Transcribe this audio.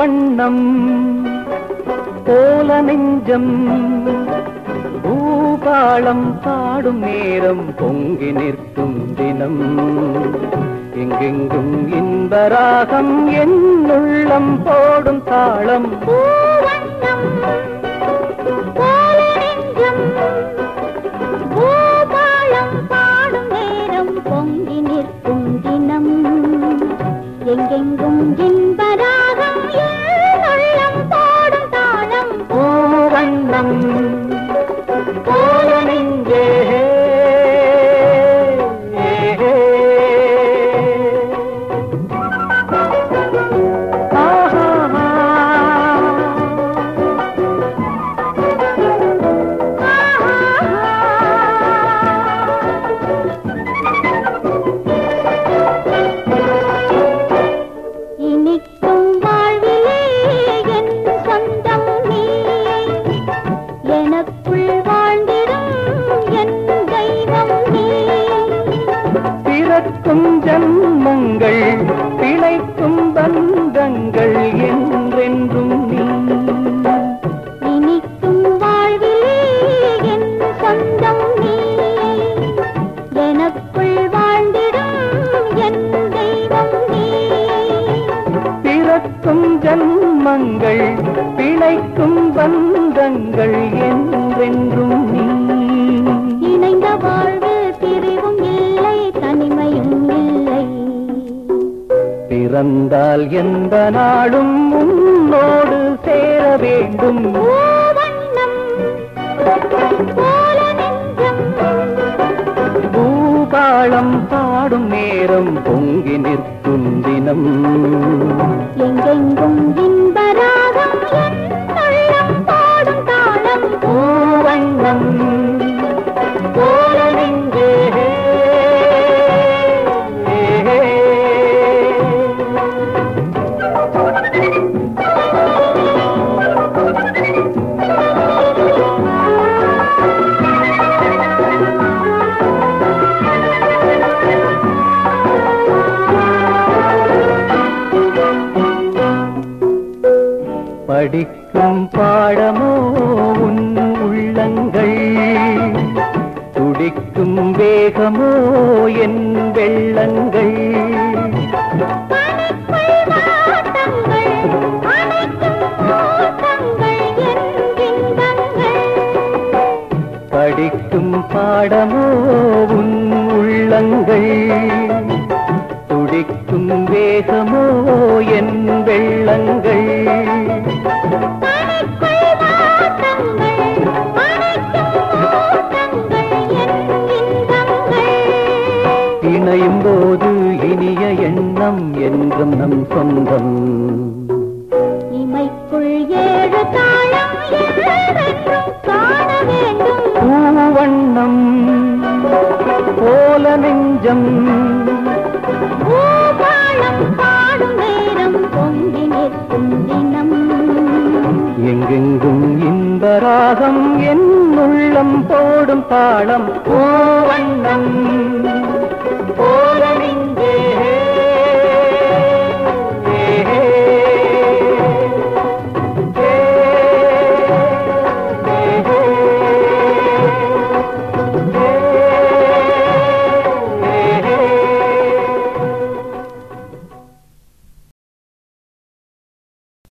பூவண்ணம் போல நெஞ்சம் பூபாளம் பாடும் நேரம் பொங்கி நிற்கும் தினம் எங்கெங்கும் இன்பராகம் என் உள்ளம் போடும் தாளம் பூவண்ணம் போல நெஞ்சம் பூபாளம் பாடும் நேரம் பொங்கி நிற்கும் தினம் எங்கெங்கும் இன்பராகம் என் உள்ளம் பாடும் தாளம் பூவண்ணம் போல நெஞ்சே இனிக்கும் வாழ்விலே என் சொந்தம் நீ எனக்குள் வாழ்ந்திடும் என் தெய்வம் நீ பிறக்கும் ஜன்மங்கள் பிழைக்கும் பந்தங்கள் என்றென்றும் நீ இனிக்கும் வாழ்விலே என் சொந்தம் நீ எனக்குள் வாழ்ந்திடும் என் தெய்வம் நீ பிறக்கும் ஜன்மங்கள் பிழைக்கும் பந்தங்கள் என்றென்றும் நீ இணைந்த வாழ்வில் பிரிவும் இல்லை தனிமையும் இல்லை பிறந்தால் எந்த நாடும் உன்னோடு சேர வேண்டும் பூவண்ணம் போல நெஞ்சம் பூபாளம் பாடும் நேரம் பொங்கி நிற்கும் தினம் எங்கெங்கும் இன்பராகம் என் உள்ளம் பாடும் தாளம் பூவண்ணம் போல நெஞ்சே படிக்கும் பாடமோ உன் உள்ளங்கள் துடிக்கும் வேகமோ என் வெள்ளங்கள் பனிக்குள் வாட்டங்கள் அணைக்கும் ஓட்டங்கள் என் இன்பங்கள் படிக்கும் பாடமோ உன் உள்ளங்கள் துடிக்கும் வேகமோ என் வெள்ளங்கள் பனிக்குள் வாட்டங்கள் அணைக்கும் ஓட்டங்கள் என் இன்பங்கள் இணையும் போது இனிய எண்ணம் என்றும் நம் சொந்தம் இமைக்குள் ஏழு தாளம் என்றென்றும் காண வேண்டும் பூவண்ணம் போல நெஞ்சம் பூபாளம் பாடும் நேரம் பொங்கி நிற்கும் தினம் எங்கெங்கும் இன்பராகம் என் உள்ளம் போடும் தாளம் பூவண்ணம் போல